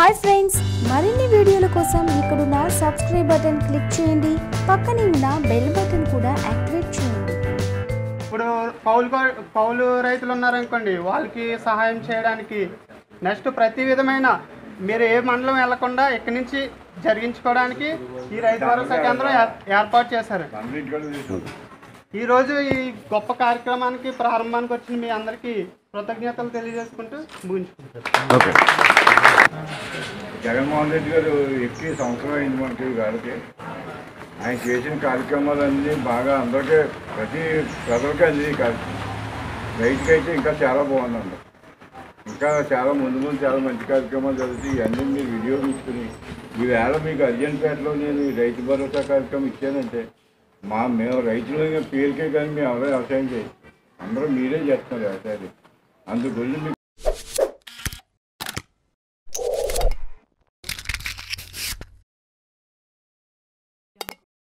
hi friends మరిన్ని వీడియోల కోసం ఇక్కడున్న సబ్స్క్రైబ్ బటన్ క్లిక్ చేయండి పక్కనే ఉన్న బెల్ బటన్ కూడా యాక్టివేట్ చేయండి ఇప్పుడు కౌలు కో- కౌలు రైతులు ఉన్నారనుకోండి వాళ్ళకి సహాయం చేయడానికి నెక్స్ట్ ప్రతి విధమైన మీరు ఏ మండలం వెళ్లకుండా ఇక్కడి నుంచి జరిగించుకోవడానికి ఈ రైతు భరోసా కేంద్రం ఏర్- ఏర్పాటు చేశారు ఈ రోజు ఈ గొప్ప కార్యక్రమానికి ప్రారంభానికి వచ్చిన మీ అందరికీ కృతజ్ఞతలు తెలియజేసుకుంటూ ముగించుకుంటారు ఓకే జగన్మోహన్ రెడ్డి గారు ఎక్కి సంవత్సరం అయింది మనకి గారికి ఆయన చేసిన కార్యక్రమాలన్నీ బాగా అందరికీ ప్రతి ప్రజలకి అంది రైతుకైతే ఇంకా చాలా బాగుందండి ఇంకా చాలా ముందు ముందు చాలా మంచి కార్యక్రమాలు జరుగుతాయి ఇవన్నీ మీరు వీడియో తీసుకుని ఈవేళ మీకు అర్జెంట్పేటలో నేను ఈ రైతు భరోసా కార్యక్రమం ఇచ్చానంటే మా మేము రైతులు పేరుకే కానీ మేము ఎవరో వ్యవసాయం చేయం అందరూ మీరే చేస్తున్నారు వ్యవసాయం అందుగురించి మీకు